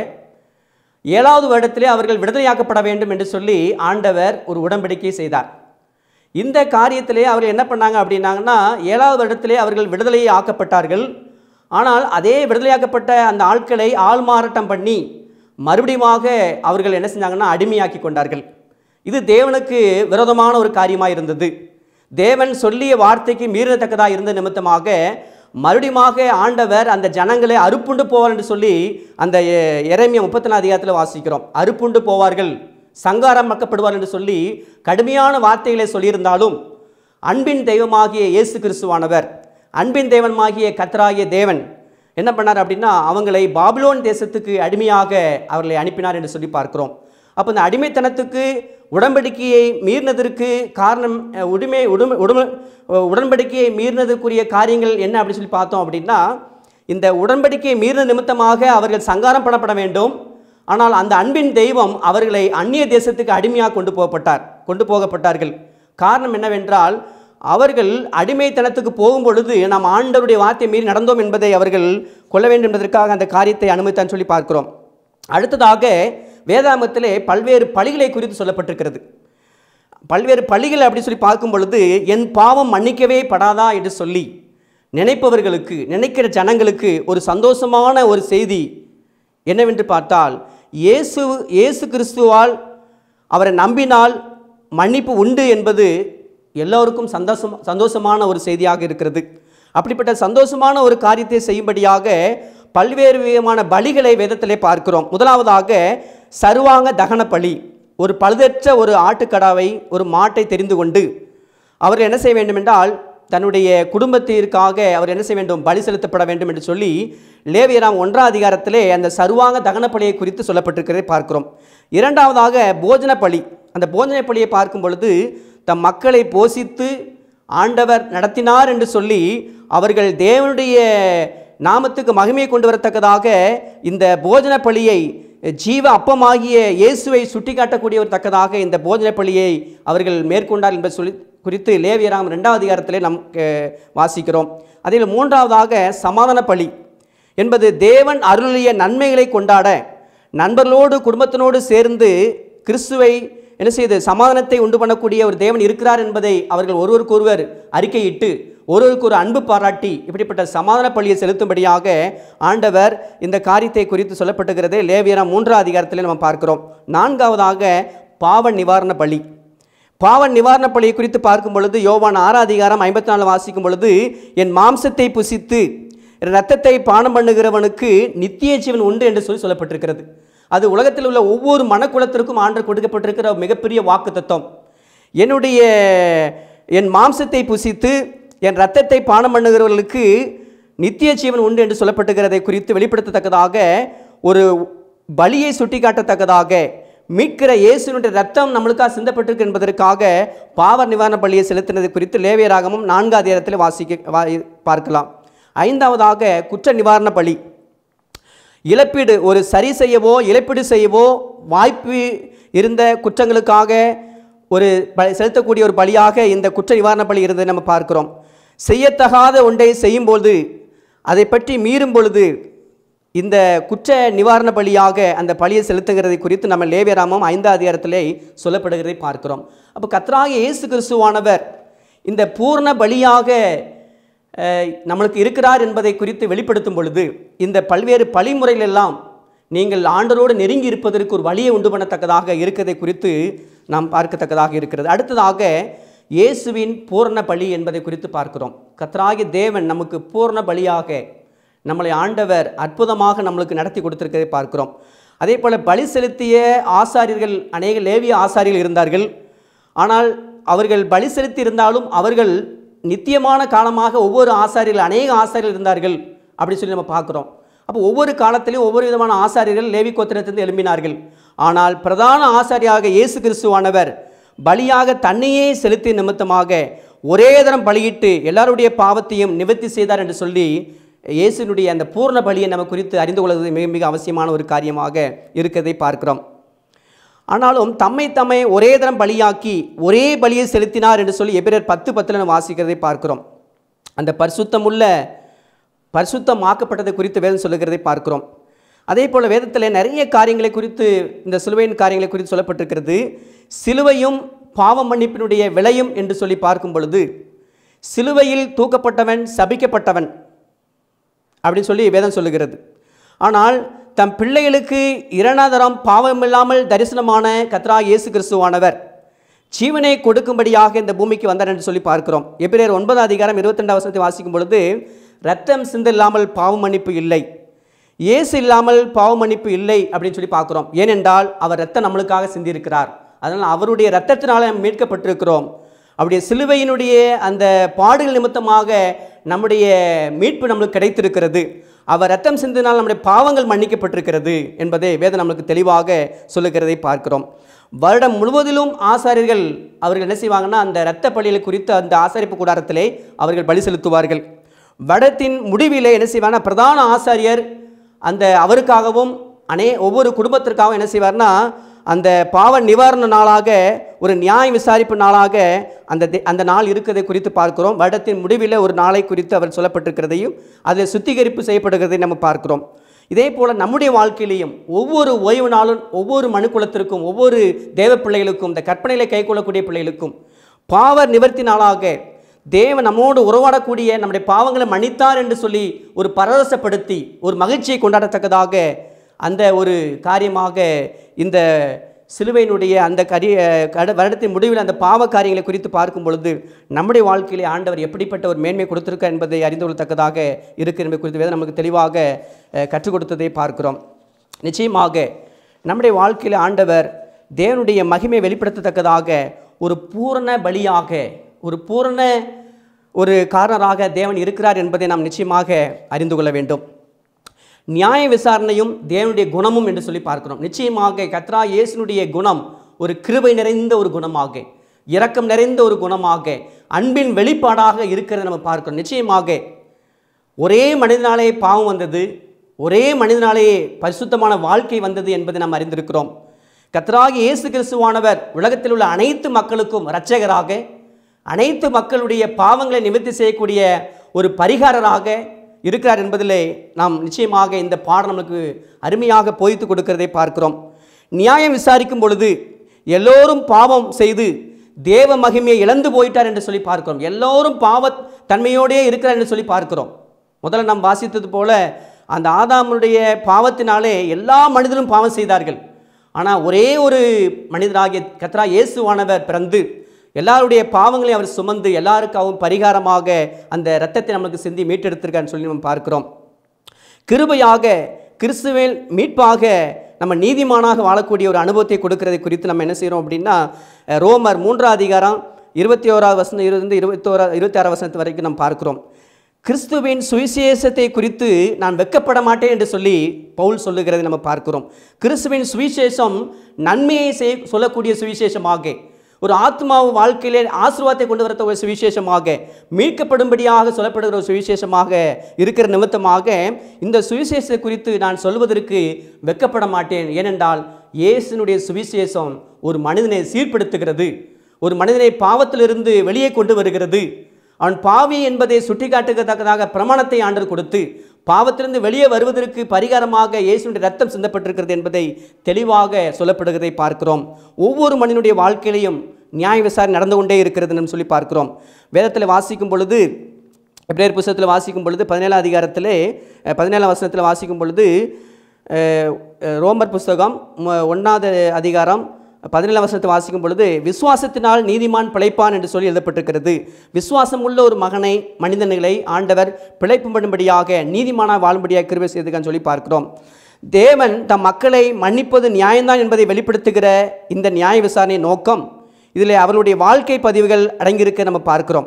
[SPEAKER 1] ஏழாவது வருடத்திலே அவர்கள் விடுதலையாக்கப்பட வேண்டும் என்று சொல்லி ஆண்டவர் ஒரு உடன்படிக்கை செய்தார் இந்த காரியத்திலே அவர்கள் என்ன பண்ணாங்க அப்படின்னாங்கன்னா ஏழாவது வருடத்திலே அவர்கள் விடுதலையை ஆக்கப்பட்டார்கள் ஆனால் அதே விடுதலையாக்கப்பட்ட அந்த ஆட்களை ஆள் மாறாட்டம் பண்ணி மறுபடியுமாக அவர்கள் என்ன செஞ்சாங்கன்னா அடிமையாக்கி கொண்டார்கள் இது தேவனுக்கு விரோதமான ஒரு காரியமாக இருந்தது தேவன் சொல்லிய வார்த்தைக்கு மீறத்தக்கதாக இருந்த நிமித்தமாக மறுபடியுமாக ஆண்டவர் அந்த ஜனங்களை அறுப்புண்டு போவார் என்று சொல்லி அந்த எ- எரேமியா முப்பத்தி நாலு அதிகாரத்தில் வாசிக்கிறோம் அறுப்புண்டு போவார்கள் சங்காரமாக்கப்படுவார் என்று சொல்லி கடுமையான வார்த்தைகளை சொல்லியிருந்தாலும் அன்பின் தெய்வமாகிய இயேசு கிறிஸ்துவானவர் அன்பின் தெய்வமாகிய கத்தராகிய தேவன் என்ன பண்ணார் அப்படின்னா அவங்களை பாபிலோன் தேசத்துக்கு அடிமையாக அவர்களை அனுப்பினார் என்று சொல்லி பார்க்கிறோம் அப்போ இந்த அடிமைத்தனத்துக்கு உடன்படிக்கையை மீறினதற்கு காரணம் அஹ், உரிமை உடுமை உடுமை அஹ், உடன்படிக்கையை மீறினதற்குரிய காரியங்கள் என்ன அப்படின்னு சொல்லி பார்த்தோம் அப்படின்னா இந்த உடன்படிக்கையை மீறின நிமித்தமாக அவர்கள் சங்காரம் பண்ணப்பட வேண்டும் ஆனால் அந்த அன்பின் தெய்வம் அவர்களை அந்நிய தேசத்துக்கு அடிமையாக கொண்டு போகப்பட்டார் கொண்டு போகப்பட்டார்கள் காரணம் என்னவென்றால் அவர்கள் அடிமைத்தனத்துக்கு போகும் பொழுது நாம் ஆண்டவருடைய வார்த்தை மீறி நடந்தோம் என்பதை அவர்கள் கொள்ள வேண்டும் என்பதற்காக அந்த காரியத்தை அனுமதித்தான் சொல்லி பார்க்கிறோம் அடுத்ததாக வேதாமத்திலே பல்வேறு பழிகளை குறித்து சொல்லப்பட்டிருக்கிறது பல்வேறு பழிகள் அப்படி சொல்லி பார்க்கும் பொழுது என் பாவம் மன்னிக்கவே படாதா என்று சொல்லி நினைப்பவர்களுக்கு நினைக்கிற ஜனங்களுக்கு ஒரு சந்தோஷமான ஒரு செய்தி என்னவென்று பார்த்தால் இயேசு இயேசு கிறிஸ்துவால் அவரை நம்பினால் மன்னிப்பு உண்டு என்பது எல்லோருக்கும் சந்தோஷம் சந்தோஷமான ஒரு செய்தியாக இருக்கிறது அப்படிப்பட்ட சந்தோஷமான ஒரு காரியத்தை செய்யும்படியாக பல்வேறு விதமான பலிகளை வேதத்திலே பார்க்கிறோம் முதலாவதாக சர்வாங்க தகன பலி ஒரு பழுதற்ற ஒரு ஆட்டுக்கடாவை ஒரு மாட்டை தெரிந்து கொண்டு அவர் என்ன செய்ய வேண்டும் என்றால் தன்னுடைய குடும்பத்திற்காக அவர் என்ன செய்ய வேண்டும் பலி செலுத்தப்பட வேண்டும் என்று சொல்லி லேவியராம் ஒன்றாம் அதிகாரத்திலே அந்த சர்வாங்க தகன பலியை குறித்து சொல்லப்பட்டிருக்கிறதை பார்க்கிறோம் இரண்டாவதாக போஜன பலி அந்த போஜன பலியை பார்க்கும் பொழுது தம் மக்களை போஷித்து ஆண்டவர் நடத்தினார் என்று சொல்லி அவர்கள் தேவனுடைய நாமத்துக்கு மகிமையை கொண்டு வரத்தக்கதாக இந்த போஜன பலியை ஜீவ அப்பமாகிய இயேசுவை சுட்டிக்காட்டக்கூடிய ஒரு தக்கதாக இந்த போஜன பலியை அவர்கள் மேற்கொண்டார் என்பதை சொல்லி குறித்து லேவியராம் ரெண்டாவது அதிகாரத்திலே நாம் அஹ், வாசிக்கிறோம் அதில் மூன்றாவதாக சமாதான பலி என்பது தேவன் அருளிய நன்மைகளை கொண்டாட நண்பர்களோடு குடும்பத்தினோடு சேர்ந்து கிறிஸ்துவை என்ன செய்து சமாதானத்தை உண்டு பண்ணக்கூடிய ஒரு தேவன் இருக்கிறார் என்பதை அவர்கள் ஒருவருக்கொருவர் அறிக்கையிட்டு ஒருவருக்கு ஒரு அன்பு பாராட்டி இப்படிப்பட்ட சமாதான பலியை செலுத்தும்படியாக ஆண்டவர் இந்த காரியத்தை குறித்து சொல்லப்பட்டுகிறது லேவியரா மூன்றாம் அதிகாரத்தில் நம்ம பார்க்கிறோம் நான்காவதாக பாவ நிவாரண பலி பாவ நிவாரண பலியை குறித்து பார்க்கும் பொழுது யோவான் ஆறாம் அதிகாரம் ஐம்பத்தி நாலு வாசிக்கும் பொழுது என் மாம்சத்தை புசித்து இரத்தத்தை பானம் பண்ணுகிறவனுக்கு நித்திய ஜீவன் உண்டு என்று சொல்லி சொல்லப்பட்டிருக்கிறது அது உலகத்தில் உள்ள ஒவ்வொரு மனக்குலத்திற்கும் ஆண்டு கொடுக்கப்பட்டிருக்கிற மிகப்பெரிய வாக்கு தத்துவம் என்னுடைய என் மாம்சத்தை புசித்து என் இரத்தத்தை பானம் பண்ணுகிறவர்களுக்கு நித்திய ஜீவன் உண்டு என்று சொல்லப்பட்டிருக்கிறதை குறித்து வெளிப்படுத்தத்தக்கதாக ஒரு பலியை சுட்டிக்காட்டத்தக்கதாக மீட்கிற இயேசுனுடைய ரத்தம் நம்மளுக்காக சிந்தப்பட்டிருக்கு என்பதற்காக பாவ நிவாரண பலியை செலுத்தினது குறித்து லேவியராகமும் நான்காவது அதிகாரத்தில் வாசிக்க வா பார்க்கலாம் ஐந்தாவதாக குற்ற நிவாரண பலி இழப்பீடு ஒரு சரி செய்யவோ இழப்பீடு செய்யவோ வாய்ப்பு இருந்த குற்றங்களுக்காக ஒரு ப செலுத்தக்கூடிய ஒரு பலியாக இந்த குற்ற நிவாரண பலி இருந்ததை நம்ம பார்க்கிறோம் செய்யத்தகாத ஒன்றை செய்யும்போது அதை பற்றி மீறும் பொழுது இந்த குற்ற நிவாரண பலியாக அந்த பலியை செலுத்துகிறதை குறித்து நம்ம லேவியராமம் ஐந்தாம் அதிகாரத்திலே சொல்லப்படுகிறதை பார்க்கிறோம் அப்போ கத்ராக இயேசு கிறிஸ்துவானவர் இந்த பூர்ண பலியாக அஹ், நம்மளுக்கு இருக்கிறார் என்பதை குறித்து வெளிப்படுத்தும் பொழுது இந்த பல்வேறு பழிமுறைகள் எல்லாம் நீங்கள் ஆண்டரோடு நெருங்கி இருப்பதற்கு ஒரு வழியை உண்டு பண்ணத்தக்கதாக இருக்கிறதை குறித்து நாம் பார்க்கத்தக்கதாக இருக்கிறது அடுத்ததாக இயேசுவின் பூரண பலி என்பதை குறித்து பார்க்கிறோம் கத்ராகி தேவன் நமக்கு பூரண பலியாக நம்மளை ஆண்டவர் அற்புதமாக நம்மளுக்கு நடத்தி கொடுத்திருக்கிறதை பார்க்கிறோம் அதே போல் பலி செலுத்திய ஆசாரியர்கள் அநேக லேவிய ஆசாரியர்கள் இருந்தார்கள் ஆனால் அவர்கள் பலி செலுத்தி இருந்தாலும் அவர்கள் நித்தியமான காலமாக ஒவ்வொரு ஆசாரியர்கள் அநேக ஆசாரியர்கள் இருந்தார்கள் அப்படி சொல்லி நம்ம பார்க்குறோம் அப்போ ஒவ்வொரு காலத்திலையும் ஒவ்வொரு விதமான ஆசாரியர்கள் லேவி கோத்திரத்திலிருந்து எழும்பினார்கள் ஆனால் பிரதான ஆசாரியாக இயேசு கிறிஸ்துவானவர் பலியாக தன்னையே செலுத்தி நிமித்தமாக ஒரே தரம் பலியிட்டு எல்லாருடைய பாவத்தையும் நிவர்த்தி செய்தார் என்று சொல்லி இயேசுனுடைய அந்த பூர்ண பலியை நம்ம குறித்து அறிந்து கொள்வது மிக மிக அவசியமான ஒரு காரியமாக இருக்கிறதை பார்க்கிறோம் ஆனாலும் தம்மை தம்மை ஒரே தரம் பலியாக்கி ஒரே பலியை செலுத்தினார் என்று சொல்லி எபிரர் பத்து பத்தில் நம்ம வாசிக்கிறதை பார்க்கிறோம் அந்த பரிசுத்தமுள்ள பரிசுத்தமாக்கப்பட்டதை குறித்து வேதம் சொல்லுகிறதை பார்க்கிறோம் அதே போல் வேதத்தில் நிறைய காரியங்களை குறித்து இந்த சிலுவையின் காரியங்களை குறித்து சொல்லப்பட்டிருக்கிறது சிலுவையும் பாவ மன்னிப்பினுடைய விலையும் என்று சொல்லி பார்க்கும் பொழுது சிலுவையில் தூக்கப்பட்டவன் சபிக்கப்பட்டவன் அப்படின்னு சொல்லி வேதம் சொல்லுகிறது ஆனால் தம் பிள்ளைகளுக்கு இரணாதரம் பாவமில்லாமல் தரிசனமான கத்ரா இயேசு கிறிஸ்துவானவர் ஜீவனை கொடுக்கும்படியாக இந்த பூமிக்கு வந்தார் என்று சொல்லி பார்க்கிறோம் எபிரேர் ஒன்பதாம் அதிகாரம் இருபத்தெண்டாம் வசனத்தை வாசிக்கும் பொழுது ரத்தம் சிந்தில்லாமல் பாவ மன்னிப்பு இல்லை இயேசு இல்லாமல் பாவ மன்னிப்பு இல்லை அப்படின்னு சொல்லி பார்க்குறோம் ஏனென்றால் அவர் ரத்தம் நம்மளுக்காக சிந்தியிருக்கிறார் அதனால் அவருடைய ரத்தத்தினால நாம் மீட்கப்பட்டிருக்கிறோம் அவருடைய சிலுவையினுடைய அந்த பாடுகள் நிமித்தமாக நம்முடைய மீட்பு நம்மளுக்கு கிடைத்திருக்கிறது அவர் ரத்தம் சிந்தினால் நம்முடைய பாவங்கள் மன்னிக்கப்பட்டிருக்கிறது என்பதை வேதம் நம்மளுக்கு தெளிவாக சொல்லுகிறதை பார்க்கிறோம் வருடம் முழுவதிலும் ஆசாரியர்கள் அவர்கள் என்ன செய்வாங்கன்னா அந்த இரத்த பலிகளை குறித்து அந்த ஆசாரிப்பு கூடாரத்திலே அவர்கள் பலி செலுத்துவார்கள் வடத்தின் முடிவிலே என்ன செய்வாங்கன்னா பிரதான ஆசாரியர் அந்த அவருக்காகவும் அனே ஒவ்வொரு குடும்பத்திற்காகவும் என்ன செய்வார்னா அந்த பாவ நிவாரண நாளாக ஒரு நியாய விசாரிப்பு நாளாக அந்த தே- அந்த நாள் இருக்கிறதை குறித்து பார்க்கிறோம் வருடத்தின் முடிவில் ஒரு நாளை குறித்து அவர் சொல்லப்பட்டிருக்கிறதையும் அதில் சுத்திகரிப்பு செய்யப்படுகிறதை நம்ம பார்க்கிறோம் இதே போல் நம்முடைய வாழ்க்கையிலையும் ஒவ்வொரு ஓய்வு நாளும் ஒவ்வொரு மனுக்குலத்திற்கும் ஒவ்வொரு தேவ பிள்ளைகளுக்கும் இந்த கற்பனையில கைக்கொள்ளக்கூடிய பிள்ளைகளுக்கும் பாவ நிவர்த்தி நாளாக தேவன் நம்மோடு உறவாடக்கூடிய நம்முடைய பாவங்களை மன்னித்தார் என்று சொல்லி ஒரு பரவசப்படுத்தி ஒரு மகிழ்ச்சியை கொண்டாடத்தக்கதாக அந்த ஒரு காரியமாக இந்த சிலுவையினுடைய அந்த கரிய கட வருடத்தின் முடிவில் அந்த பாவ காரியங்களை குறித்து பார்க்கும் பொழுது நம்முடைய வாழ்க்கையிலே ஆண்டவர் எப்படிப்பட்ட ஒரு மேன்மை கொடுத்திருக்கார் என்பதை அறிந்து கொள்ளத்தக்கதாக இருக்கு என்பதை குறித்து வேதம் நமக்கு தெளிவாக அஹ், கற்றுக் கொடுத்ததை பார்க்கிறோம் நிச்சயமாக நம்முடைய வாழ்க்கையில் ஆண்டவர் தேவனுடைய மகிமை வெளிப்படுத்தத்தக்கதாக ஒரு பூரண பலியாக ஒரு பூரண ஒரு காரணராக தேவன் இருக்கிறார் என்பதை நாம் நிச்சயமாக அறிந்து கொள்ள வேண்டும் நியாய விசாரணையும் தேவனுடைய குணமும் என்று சொல்லி பார்க்கிறோம் நிச்சயமாக கத்ரா இயேசுனுடைய குணம் ஒரு கிருபை நிறைந்த ஒரு குணமாக இரக்கம் நிறைந்த ஒரு குணமாக அன்பின் வெளிப்பாடாக இருக்கிறதை நம்ம பார்க்கிறோம் நிச்சயமாக ஒரே மனிதனாலே பாவம் வந்தது ஒரே மனிதனாலே பரிசுத்தமான வாழ்க்கை வந்தது என்பதை நாம் அறிந்திருக்கிறோம் கர்த்தராகிய இயேசு கிறிஸ்துவானவர் உலகத்தில் உள்ள அனைத்து மக்களுக்கும் இரட்சகராக அனைத்து மக்களுடைய பாவங்களை நிவர்த்தி செய்யக்கூடிய ஒரு பரிகாரராக இருக்கிறார் என்பதிலே நாம் நிச்சயமாக இந்த பாடம் நமக்கு அருமையாக போதித்து கொடுக்கிறதை பார்க்கிறோம் நியாயம் விசாரிக்கும் பொழுது எல்லோரும் பாவம் செய்து தேவ மகிமையை இழந்து போயிட்டார் என்று சொல்லி பார்க்கிறோம் எல்லோரும் பாவ தன்மையோடே இருக்கிறார் என்று சொல்லி பார்க்கிறோம் முதல்ல நாம் வாசித்தது போல அந்த ஆதாமுடைய பாவத்தினாலே எல்லா மனிதரும் பாவம் செய்தார்கள் ஆனால் ஒரே ஒரு மனிதராகிய கத்ரா இயேசுவானவர் பிறந்து எல்லாருடைய பாவங்களையும் அவர் சுமந்து எல்லாருக்காகவும் பரிகாரமாக அந்த இரத்தத்தை நமக்கு சிந்தி மீட்டெடுத்திருக்கான்னு சொல்லி நம்ம பார்க்கிறோம் கிருபையாக கிறிஸ்துவேல் மீட்பாக நம்ம நீதிமானாக வாழக்கூடிய ஒரு அனுபவத்தை கொடுக்கறதை குறித்து நம்ம என்ன செய்கிறோம் அப்படின்னா அஹ், ரோமர் மூன்றாம் அதிகாரம் இருபத்தி ஓராவது வசனம் இருந்து இருபத்தோரா இருபத்தி ஆறாவது வசனத்து வரைக்கும் நம்ம பார்க்கிறோம் கிறிஸ்துவின் சுவிசேஷத்தை குறித்து நான் வெட்கப்பட மாட்டேன் என்று சொல்லி பவுல் சொல்லுகிறதை நம்ம பார்க்கிறோம் கிறிஸ்துவின் சுவிசேஷம் நன்மையை செய் சொல்லக்கூடிய சுவிசேஷமாக ஒரு ஆத்மாவு வாழ்க்கையிலே ஆசீர்வாதத்தை கொண்டு வரத்த ஒரு சுவிசேஷமாக மீட்கப்படும்படியாக சொல்லப்படுகிற ஒரு சுவிசேஷமாக இருக்கிற நிமித்தமாக இந்த சுவிசேஷத்தை குறித்து நான் சொல்வதற்கு வெட்கப்பட மாட்டேன் ஏனென்றால் இயேசுனுடைய சுவிசேஷம் ஒரு மனிதனை சீர்படுத்துகிறது ஒரு மனிதனை பாவத்திலிருந்து வெளியே கொண்டு வருகிறது அவன் பாவி என்பதை சுட்டிக்காட்டுகத்தக்கதாக பிரமாணத்தை ஆண்டர் கொடுத்து பாவத்திலிருந்து வெளியே வருவதற்கு பரிகாரமாக இயேசுடைய ரத்தம் சிந்தப்பட்டிருக்கிறது என்பதை தெளிவாக சொல்லப்படுகிறதை பார்க்கிறோம் ஒவ்வொரு மனிதனுடைய வாழ்க்கையிலையும் நியாய விசாரணை நடந்து கொண்டே இருக்கிறது நம்ம சொல்லி பார்க்கிறோம் வேதத்தில் வாசிக்கும் பொழுது எப்ரேயர் புஸ்தகத்தில் வாசிக்கும் பொழுது பதினேழாம் அதிகாரத்திலே அஹ், பதினேழாம் வசனத்தில் வாசிக்கும் பொழுது அஹ், அஹ், ரோமர் புஸ்தகம் ம- ஒண்ணாவது அதிகாரம் பதினேழாம் வசனத்தை வாசிக்கும் பொழுது விசுவாசத்தினால் நீதிமான் பிழைப்பான் என்று சொல்லி எழுதப்பட்டிருக்கிறது விசுவாசம் உள்ள ஒரு மகனை மனிதர்களை ஆண்டவர் பிழைப்பும்படும்படியாக நீதிமானாக வாழும்படியாக கிருபை செய்துக்கான்னு சொல்லி பார்க்கிறோம் தேவன் தம் மக்களை மன்னிப்பது நியாயம்தான் என்பதை வெளிப்படுத்துகிற இந்த நியாய விசாரணை நோக்கம் இதில் அவர்களுடைய வாழ்க்கை பதிவுகள் அடங்கியிருக்க நம்ம பார்க்கிறோம்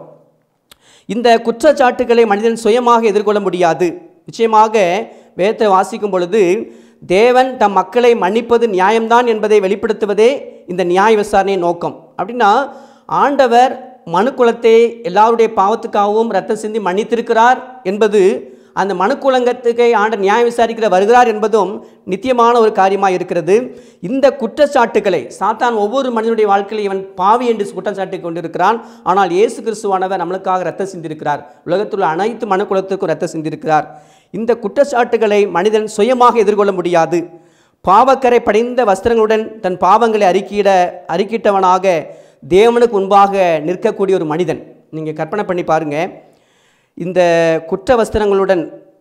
[SPEAKER 1] இந்த குற்றச்சாட்டுகளை மனிதன் சுயமாக எதிர்கொள்ள முடியாது நிச்சயமாக வேதத்தை வாசிக்கும் பொழுது தேவன் தம் மக்களை மன்னிப்பது நியாயம்தான் என்பதை வெளிப்படுத்துவதே இந்த நியாய விசாரணை நோக்கம் அப்படின்னா ஆண்டவர் மனுக்குலத்தை எல்லாருடைய பாவத்துக்காகவும் ரத்தம் சிந்தி மன்னித்திருக்கிறார் என்பது அந்த மனுக்குலங்கத்துக்கு ஆண்ட நியாயம் விசாரிக்கிற வருகிறார் என்பதும் நித்தியமான ஒரு காரியமாக இருக்கிறது இந்த குற்றச்சாட்டுகளை சாத்தான் ஒவ்வொரு மனிதனுடைய வாழ்க்கையில் இவன் பாவி என்று குற்றம் சாட்டி கொண்டிருக்கிறான் ஆனால் இயேசு கிறிஸ்துவானவர் நம்மளுக்காக ரத்தம் சிந்திருக்கிறார் உலகத்தில் உள்ள அனைத்து மனுக்குலத்துக்கும் ரத்தம் சிந்திருக்கிறார் இந்த குற்றச்சாட்டுகளை மனிதன் சுயமாக எதிர்கொள்ள முடியாது பாவக்கரை படைந்த வஸ்திரங்களுடன் தன் பாவங்களை அறிக்கையிட அறிக்கிட்டவனாக தேவனுக்கு முன்பாக நிற்கக்கூடிய ஒரு மனிதன் நீங்கள் கற்பனை பண்ணி பாருங்க இந்த குற்ற வஸ்திரங்களுடன்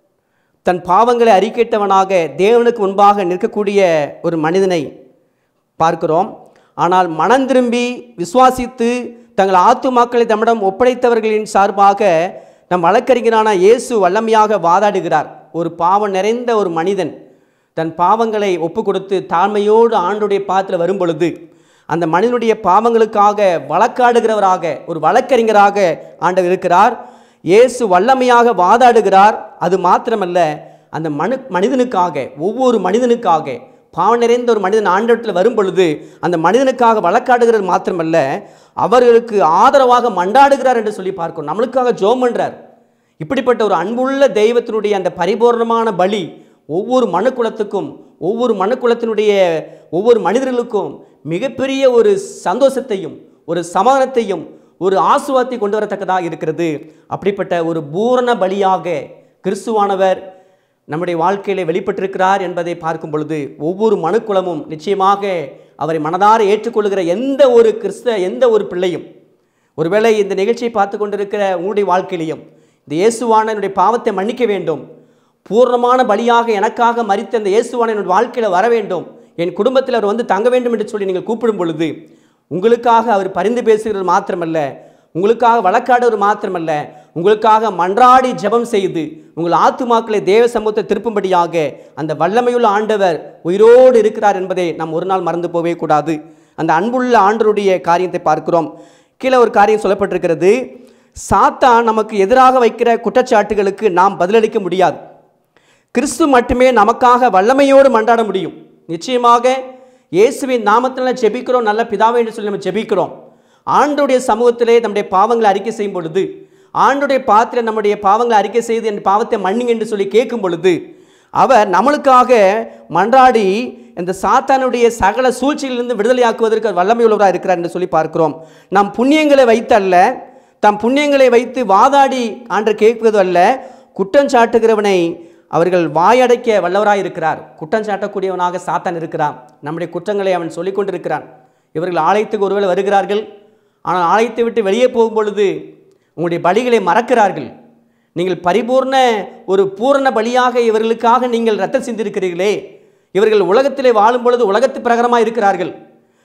[SPEAKER 1] தன் பாவங்களை அறிக்கையிட்டவனாக தேவனுக்கு முன்பாக நிற்கக்கூடிய ஒரு மனிதனை பார்க்கிறோம் ஆனால் மனம் திரும்பி விசுவாசித்து தங்கள் ஆத்துமாக்களை தம்மிடம் ஒப்படைத்தவர்களின் சார்பாக நம் வழக்கறிஞரான இயேசு வல்லமையாக வாதாடுகிறார் ஒரு பாவம் நிறைந்த ஒரு மனிதன் தன் பாவங்களை ஒப்பு கொடுத்து தாழ்மையோடு ஆண்டுடைய பாத்திர வரும் பொழுது அந்த மனிதனுடைய பாவங்களுக்காக வழக்காடுகிறவராக ஒரு வழக்கறிஞராக ஆண்டவர் இருக்கிறார் இயேசு வல்லமையாக வாதாடுகிறார் அது மாத்திரமல்ல அந்த மனு மனிதனுக்காக ஒவ்வொரு மனிதனுக்காக பாவம் நிறைந்த ஒரு மனிதன் ஆண்டவத்தில் வரும் பொழுது அந்த மனிதனுக்காக வழக்காடுகிறது மாத்திரமல்ல அவர்களுக்கு ஆதரவாக மண்டாடுகிறார் என்று சொல்லி பார்க்கிறோம் நம்மளுக்காக ஜோம் பண்றார் இப்படிப்பட்ட ஒரு அன்புள்ள தெய்வத்தினுடைய அந்த பரிபூர்ணமான பலி ஒவ்வொரு மனுக்குலத்துக்கும் ஒவ்வொரு மனுக்குலத்தினுடைய ஒவ்வொரு மனிதர்களுக்கும் மிகப்பெரிய ஒரு சந்தோஷத்தையும் ஒரு சமாதானத்தையும் ஒரு ஆசுவாத்தை கொண்டு வரத்தக்கதாக இருக்கிறது அப்படிப்பட்ட ஒரு பூரண பலியாக கிறிஸ்துவானவர் நம்முடைய வாழ்க்கையிலே வெளிப்பட்டிருக்கிறார் என்பதை பார்க்கும் பொழுது ஒவ்வொரு மனுக்குலமும் நிச்சயமாக அவரை மனதார ஏற்றுக்கொள்கிற எந்த ஒரு கிறிஸ்த எந்த ஒரு பிள்ளையும் ஒருவேளை இந்த நிகழ்ச்சியை பார்த்து கொண்டிருக்கிற உங்களுடைய வாழ்க்கையிலையும் இந்த இயேசுவான என்னுடைய பாவத்தை மன்னிக்க வேண்டும் பூர்ணமான பலியாக எனக்காக மரித்த இந்த இயேசுவான என்னுடைய வாழ்க்கையில் வர வேண்டும் என் குடும்பத்தில் அவர் வந்து தங்க வேண்டும் என்று சொல்லி நீங்கள் கூப்பிடும் பொழுது உங்களுக்காக அவர் பரிந்து பேசுகிறது மாத்திரமல்ல உங்களுக்காக வழக்காடுவது மாத்திரமல்ல உங்களுக்காக மன்றாடி ஜெபம் செய்து உங்கள் ஆத்துமாக்களை தேவ சமூகத்தை திருப்பும்படியாக அந்த வல்லமையுள்ள ஆண்டவர் உயிரோடு இருக்கிறார் என்பதை நாம் ஒரு நாள் மறந்து போகவே கூடாது அந்த அன்புள்ள ஆண்டருடைய காரியத்தை பார்க்கிறோம் கீழே ஒரு காரியம் சொல்லப்பட்டிருக்கிறது சாத்தான் நமக்கு எதிராக வைக்கிற குற்றச்சாட்டுகளுக்கு நாம் பதிலளிக்க முடியாது கிறிஸ்து மட்டுமே நமக்காக வல்லமையோடு மன்றாட முடியும் நிச்சயமாக இயேசுவின் நாமத்தில் ஜெபிக்கிறோம் நல்ல பிதாவே என்று சொல்லி நம்ம ஜெபிக்கிறோம் ஆண்டுடைய சமூகத்திலே நம்முடைய பாவங்களை அறிக்கை செய்யும் பொழுது ஆண்டுடைய பாத்திரம் நம்முடைய பாவங்களை அறிக்கை செய்து என் பாவத்தை மன்னிங்க என்று சொல்லி கேட்கும் பொழுது அவர் நம்மளுக்காக மன்றாடி இந்த சாத்தானுடைய சகல சூழ்ச்சியிலிருந்து விடுதலையாக்குவதற்கு அவர் வல்லமையுள்ளவராக இருக்கிறார் என்று சொல்லி பார்க்கிறோம் நாம் புண்ணியங்களை வைத்தல்ல தம் புண்ணியங்களை வைத்து வாதாடி ஆண்டு கேட்பது அல்ல குற்றம் சாட்டுகிறவனை அவர்கள் வாயடைக்க வல்லவராய் இருக்கிறார் குற்றம் சாட்டக்கூடியவனாக சாத்தான் இருக்கிறான் நம்முடைய குற்றங்களை அவன் சொல்லிக் கொண்டிருக்கிறான் இவர்கள் ஆலயத்துக்கு ஒருவேளை வருகிறார்கள் ஆனால் ஆலயத்தை விட்டு வெளியே போகும் பொழுது உங்களுடைய பலிகளை மறக்கிறார்கள் நீங்கள் பரிபூர்ண ஒரு பூரண பலியாக இவர்களுக்காக நீங்கள் ரத்தம் சிந்திருக்கிறீர்களே இவர்கள் உலகத்திலே வாழும் பொழுது உலகத்து பிரகாரமாக இருக்கிறார்கள்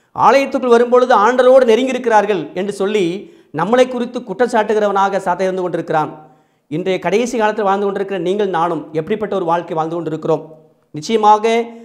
[SPEAKER 1] ஆலயத்துக்குள் வரும்பொழுது ஆண்டரோடு நெருங்கி இருக்கிறார்கள் என்று சொல்லி நம்மளை குறித்து குற்றச்சாட்டுகிறவனாக சாத்த இருந்து கொண்டிருக்கிறான் இன்றைய கடைசி காலத்தில் வாழ்ந்து கொண்டிருக்கிற நீங்கள் நானும் எப்படிப்பட்ட ஒரு வாழ்க்கை வாழ்ந்து கொண்டிருக்கிறோம் நிச்சயமாக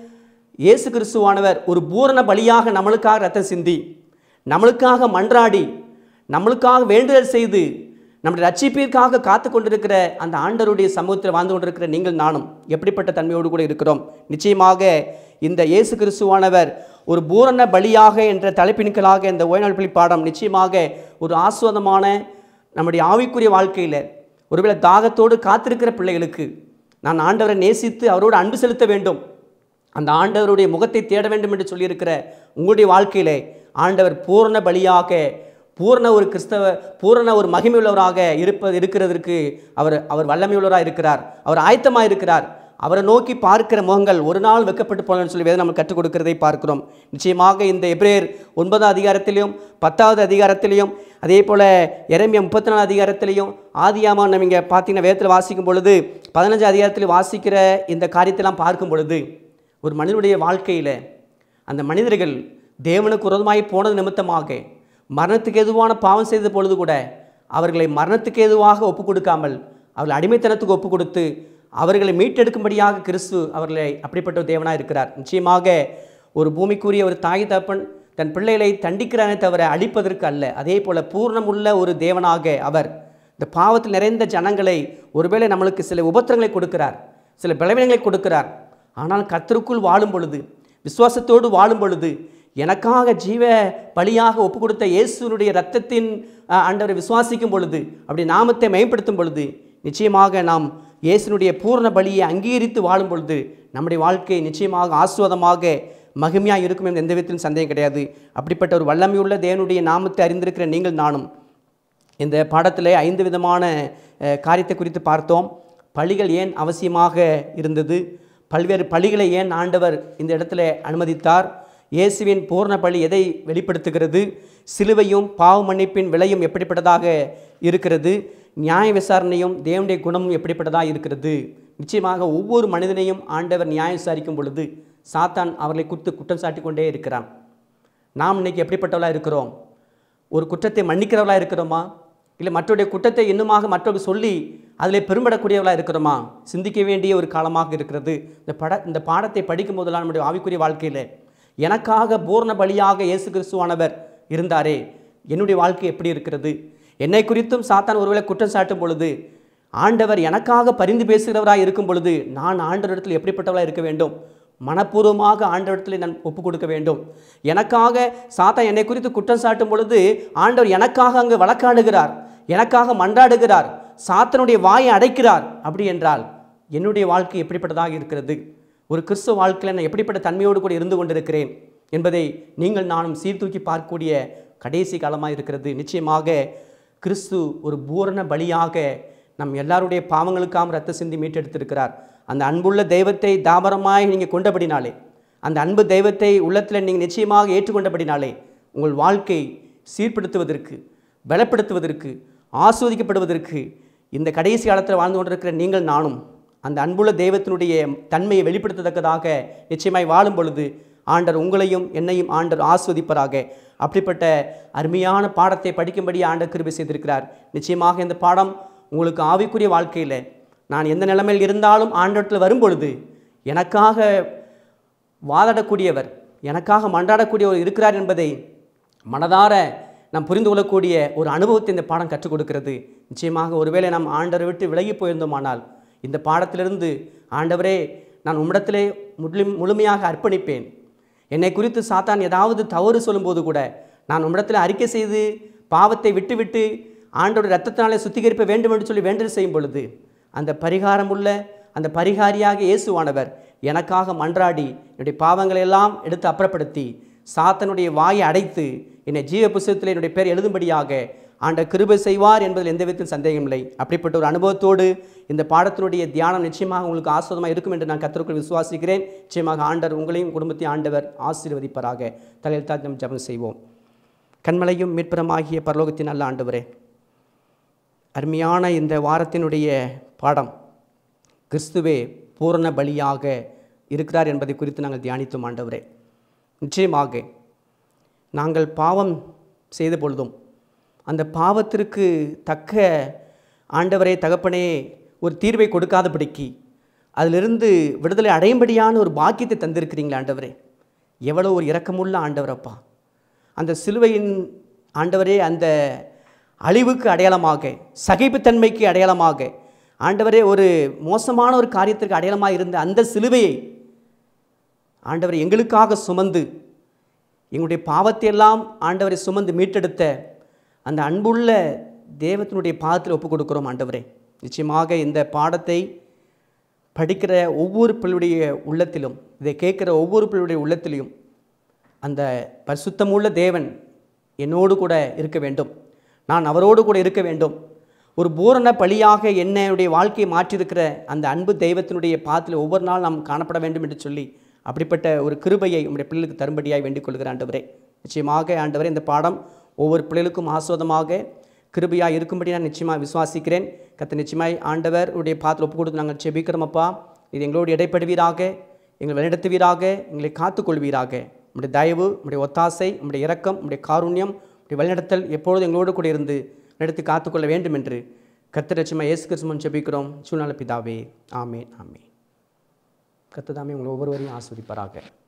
[SPEAKER 1] இயேசு கிறிஸ்துவானவர் ஒரு பூரண பலியாக நம்மளுக்காக ரத்தம் சிந்தி நம்மளுக்காக மன்றாடி நம்மளுக்காக வேண்டுதல் செய்து நம்முடைய ரட்சிப்பிற்காக காத்து கொண்டிருக்கிற அந்த ஆண்டருடைய சமூகத்தில் வாழ்ந்து கொண்டிருக்கிற நீங்கள் நானும் எப்படிப்பட்ட தன்மையோடு கூட இருக்கிறோம் நிச்சயமாக இந்த இயேசு கிறிஸ்துவானவர் ஒரு பூரண பலியாக என்ற தலைப்பின்களாக இந்த ஓய்நாள் பள்ளி பாடம் நிச்சயமாக ஒரு ஆஸ்வாதமான நம்முடைய ஆவிக்குரிய வாழ்க்கையில் ஒருவேளை தாகத்தோடு காத்திருக்கிற பிள்ளைகளுக்கு நான் ஆண்டவரை நேசித்து அவரோடு அன்பு செலுத்த வேண்டும் அந்த ஆண்டவருடைய முகத்தை தேட வேண்டும் என்று சொல்லியிருக்கிற உங்களுடைய வாழ்க்கையிலே ஆண்டவர் பூரண பலியாக பூரண ஒரு கிறிஸ்தவ பூரண ஒரு மகிமையுள்ளவராக இருப்ப இருக்கிறதற்கு அவர் அவர் வல்லமையுள்ளவராக இருக்கிறார் அவர் ஆயத்தமாக இருக்கிறார் அவரை நோக்கி பார்க்கிற முகங்கள் ஒரு நாள் வெக்கப்பட்டு போகணும்னு சொல்லி வேதம் நம்ம கற்றுக் கொடுக்கிறதை பார்க்கிறோம் நிச்சயமாக இந்த எப்ரேயர் ஒன்பதாம் அதிகாரத்திலையும் பத்தாவது அதிகாரத்திலையும் அதே போல் எரேமியா முப்பத்தி நாலு அதிகாரத்திலையும் ஆதியாமா நம்ம இங்கே பார்த்தீங்கன்னா வேதத்தில் வாசிக்கும் பொழுது பதினஞ்சு அதிகாரத்தில் வாசிக்கிற இந்த காரியத்தெல்லாம் பார்க்கும் பொழுது ஒரு மனிதனுடைய வாழ்க்கையில் அந்த மனிதர்கள் தேவனுக்கு விரோதமாய் போனது நிமித்தமாக மரணத்துக்கு எதுவான பாவம் செய்த பொழுது கூட அவர்களை மரணத்துக்கு எதுவாக ஒப்பு கொடுக்காமல் அவர்கள் அடிமைத்தனத்துக்கு ஒப்பு கொடுத்து அவர்களை மீட்டெடுக்கும்படியாக கிறிஸ்து அவர்களை அப்படிப்பட்ட ஒரு தேவனாக இருக்கிறார் நிச்சயமாக ஒரு பூமிக்குரிய ஒரு தாய் தகப்பன் தன் பிள்ளைகளை தண்டிக்கிறானே தவிர அழிப்பதற்கு அல்ல அதே போல பூர்ணமுள்ள ஒரு தேவனாக அவர் இந்த பாவத்தில் நிறைந்த ஜனங்களை ஒருவேளை நம்மளுக்கு சில உபத்திரங்களை கொடுக்கிறார் சில பலவீனங்களை கொடுக்கிறார் ஆனால் கர்த்தருக்குள் வாழும் பொழுது விசுவாசத்தோடு வாழும் பொழுது எனக்காக ஜீவ பலியாக ஒப்பு கொடுத்த இயேசுனுடைய ரத்தத்தின் அஹ், ஆண்டவரை விசுவாசிக்கும் பொழுது அப்படி நாமத்தை மேம்படுத்தும் பொழுது நிச்சயமாக நாம் இயேசுனுடைய பூர்ண பலியை அங்கீகரித்து வாழும் பொழுது நம்முடைய வாழ்க்கை நிச்சயமாக ஆஸ்வாதமாக மகிமையாக இருக்கும் என்ற எந்த விதத்திலும் சந்தேகம் கிடையாது அப்படிப்பட்ட ஒரு வல்லமையுள்ள தேவனுடைய நாமத்தை அறிந்திருக்கிற நீங்கள் நானும் இந்த பாடத்தில் ஐந்து விதமான அஹ், காரியத்தை குறித்து பார்த்தோம் பழிகள் ஏன் அவசியமாக இருந்தது பல்வேறு பழிகளை ஏன் ஆண்டவர் இந்த இடத்துல அனுமதித்தார் இயேசுவின் பூர்ண பலி எதை வெளிப்படுத்துகிறது சிலுவையும் பாவ மன்னிப்பின் விலையும் எப்படிப்பட்டதாக இருக்கிறது நியாய விசாரணையும் தேவனுடைய குணமும் எப்படிப்பட்டதாக இருக்கிறது நிச்சயமாக ஒவ்வொரு மனிதனையும் ஆண்டவர் நியாயம் விசாரிக்கும் பொழுது சாத்தான் அவர்களை குறித்து குற்றம் சாட்டி கொண்டே இருக்கிறான் நாம் இன்னைக்கு எப்படிப்பட்டவர்களாக இருக்கிறோம் ஒரு குற்றத்தை மன்னிக்கிறவர்களாக இருக்கிறோமா இல்லை மற்றவருடைய குற்றத்தை இன்னுமாக மற்றவர்கள் சொல்லி அதில் பெரும்படக்கூடியவர்களாக இருக்கிறோமா சிந்திக்க வேண்டிய ஒரு காலமாக இருக்கிறது இந்த பட இந்த பாடத்தை படிக்கும் போதெல்லாம் நம்முடைய ஆவிக்குரிய வாழ்க்கையில் எனக்காக பூர்ண பலியாக இயேசு கிறிஸ்துவானவர் இருந்தாரே என்னுடைய வாழ்க்கை எப்படி இருக்கிறது என்னை குறித்தும் சாத்தான் ஒருவேளை குற்றம் சாட்டும் பொழுது ஆண்டவர் எனக்காக பரிந்து பேசுகிறவராக இருக்கும் பொழுது நான் ஆண்டவரிடத்தில் எப்படிப்பட்டவராக இருக்க வேண்டும் மனப்பூர்வமாக ஆண்டவரிடத்தில் நான் ஒப்பு கொடுக்க வேண்டும் எனக்காக சாத்தா என்னை குறித்து குற்றம் சாட்டும் பொழுது ஆண்டவர் எனக்காக அங்கு வழக்காடுகிறார் எனக்காக மன்றாடுகிறார் சாத்தனுடைய வாயை அடைக்கிறார் அப்படி என்றால் என்னுடைய வாழ்க்கை எப்படிப்பட்டதாக இருக்கிறது ஒரு கிறிஸ்துவ வாழ்க்கையில் நான் எப்படிப்பட்ட தன்மையோடு கூட இருந்து கொண்டிருக்கிறேன் என்பதை நீங்கள் நானும் சீர்தூக்கி பார்க்கக்கூடிய கடைசி காலமாக இருக்கிறது நிச்சயமாக கிறிஸ்து ஒரு பூரண பலியாக நம் எல்லாருடைய பாவங்களுக்காக ரத்த சிந்தி மீட்டெடுத்திருக்கிறார் அந்த அன்புள்ள தெய்வத்தை தாபரமாய் நீங்கள் கொண்டபடினாலே அந்த அன்பு தெய்வத்தை உள்ளத்தில் நீங்கள் நிச்சயமாக ஏற்றுக்கொண்டபடினாலே உங்கள் வாழ்க்கை சீர்படுத்துவதற்கு பலப்படுத்துவதற்கு ஆஸ்வதிக்கப்படுவதற்கு இந்த கடைசி காலத்தில் வாழ்ந்து கொண்டிருக்கிற நீங்கள் நானும் அந்த அன்புள்ள தெய்வத்தினுடைய தன்மையை வெளிப்படுத்தத்தக்கதாக நிச்சயமாய் வாழும் பொழுது ஆண்டர் உங்களையும் என்னையும் ஆண்டர் ஆஸ்வதிப்பராக அப்படிப்பட்ட அருமையான பாடத்தை படிக்கும்படி ஆண்டர் கிருபை செய்திருக்கிறார் நிச்சயமாக இந்த பாடம் உங்களுக்கு ஆவிக்குரிய வாழ்க்கையில் நான் எந்த நிலைமையில் இருந்தாலும் ஆண்டவத்தில் வரும்பொழுது எனக்காக வாதாடக்கூடியவர் எனக்காக மன்றாடக்கூடியவர் இருக்கிறார் என்பதை மனதார நாம் புரிந்து கொள்ளக்கூடிய ஒரு அனுபவத்தை இந்த பாடம் கற்றுக் கொடுக்கிறது நிச்சயமாக ஒருவேளை நாம் ஆண்டவரை விட்டு விலகி போயிருந்தோமானால் இந்த பாடத்திலிருந்து ஆண்டவரே நான் உம்மிடத்திலே முழு முழுமையாக அர்ப்பணிப்பேன் என்னை குறித்து சாத்தான் ஏதாவது தவறு சொல்லும்போது கூட நான் உம்மிடத்தில் அறிக்கை செய்து பாவத்தை விட்டுவிட்டு ஆண்டோட ரத்தத்தினாலே சுத்திகரிப்ப வேண்டும் என்று சொல்லி வேண்டல் செய்யும் பொழுது அந்த பரிகாரமுள்ள அந்த பரிகாரியாக இயேசுவானவர் எனக்காக மன்றாடி என்னுடைய பாவங்களை எல்லாம் எடுத்து அப்புறப்படுத்தி சாத்தனுடைய வாயை அடைத்து என்னை ஜீவ புஸ்தகத்தில் என்னுடைய பேர் எழுதும்படியாக ஆண்ட கிருபை செய்வார் என்பதில் எந்த விதத்தில் சந்தேகமில்லை அப்படிப்பட்ட ஒரு அனுபவத்தோடு இந்த பாடத்தினுடைய தியானம் நிச்சயமாக உங்களுக்கு ஆஸ்வதமாக இருக்கும் என்று நான் கத்தருக்குள் விசுவாசிக்கிறேன் நிச்சயமாக ஆண்டவர் உங்களையும் குடும்பத்தையும் ஆண்டவர் ஆசீர்வதிப்பாராக தலையில் தாழ்த்தி நம்ம ஜெபம் செய்வோம் கண்மலையும் மீட்புறமாகிய பரலோகத்தின் நல்ல ஆண்டவரே அருமையான இந்த வாரத்தினுடைய பாடம் கிறிஸ்துவே பூரண பலியாக இருக்கிறார் என்பதை குறித்து நாங்கள் தியானித்தோம் ஆண்டவரே நிச்சயமாக நாங்கள் பாவம் செய்த பொழுதும் அந்த பாவத்திற்கு தக்க ஆண்டவரே தகப்பனே ஒரு தீர்வை கொடுக்காதபடிக்கு அதிலிருந்து விடுதலை அடையும்படியான ஒரு பாக்கியத்தை தந்திருக்கிறீங்களா ஆண்டவரே எவ்வளோ ஒரு இரக்கமுள்ள ஆண்டவரப்பா அந்த சிலுவையின் ஆண்டவரே அந்த அழிவுக்கு அடையாளமாக சகிப்புத்தன்மைக்கு அடையாளமாக ஆண்டவரே ஒரு மோசமான ஒரு காரியத்திற்கு அடையாளமாக இருந்த அந்த சிலுவையை ஆண்டவர் எங்களுக்காக சுமந்து எங்களுடைய பாவத்தை எல்லாம் ஆண்டவரை சுமந்து மீட்டெடுத்த அந்த அன்புள்ள தேவத்தினுடைய பாதத்தில் ஒப்புக் கொடுக்கிறோம் ஆண்டவரே நிச்சயமாக இந்த பாடத்தை படிக்கிற ஒவ்வொரு பிள்ளையுடைய உள்ளத்திலும் இதை கேட்குற ஒவ்வொரு பிள்ளையுடைய உள்ளத்திலையும் அந்த பரிசுத்தமுள்ள தேவன் என்னோடு கூட இருக்க வேண்டும் நான் அவரோடு கூட இருக்க வேண்டும் ஒரு பூரண பலியாக என்னுடைய வாழ்க்கையை மாற்றியிருக்கிற அந்த அன்பு தெய்வத்தினுடைய பாத்தில் ஒவ்வொரு நாள் நாம் காணப்பட வேண்டும் என்று சொல்லி அப்படிப்பட்ட ஒரு கிருபையை உங்களுடைய பிள்ளைகளுக்கு தரும்படியாய் வேண்டிக் கொள்கிற ஆண்டவரே நிச்சயமாக ஆண்டவரே இந்த பாடம் ஒவ்வொரு பிள்ளைகளுக்கும் ஆஸ்வாதமாக கிருபையாக இருக்கும்படி நான் நிச்சயமாக விசுவாசிக்கிறேன் கத்த நிச்சயமாய் ஆண்டவர் உடைய பாத்தில் ஒப்பு கொடுத்து நாங்கள் செபிக்கிறோமப்பா இது எங்களோடு இடைப்படுவீராக எங்களை வழிநடத்துவீராக எங்களை காத்துக்கொள்வீராக உம்முடைய தயவு உம்முடைய ஒத்தாசை உம்முடைய இரக்கம் உம்முடைய காருண்யம் உம்முடைய வழிநடத்தல் எப்பொழுதும் எங்களோடு கூட இருந்து நடத்தி காத்துக்கொள்ள வேண்டும் என்று கர்த்தரட்சமாக இயேசு கிறிஸ்துவன் ஜெபிக்கிறோம் சூழ்நிலை பிதாவே ஆமேன் ஆமேன் கர்த்ததாமே உங்களை ஒவ்வொருவரையும் ஆஸ்வதிப்பாராக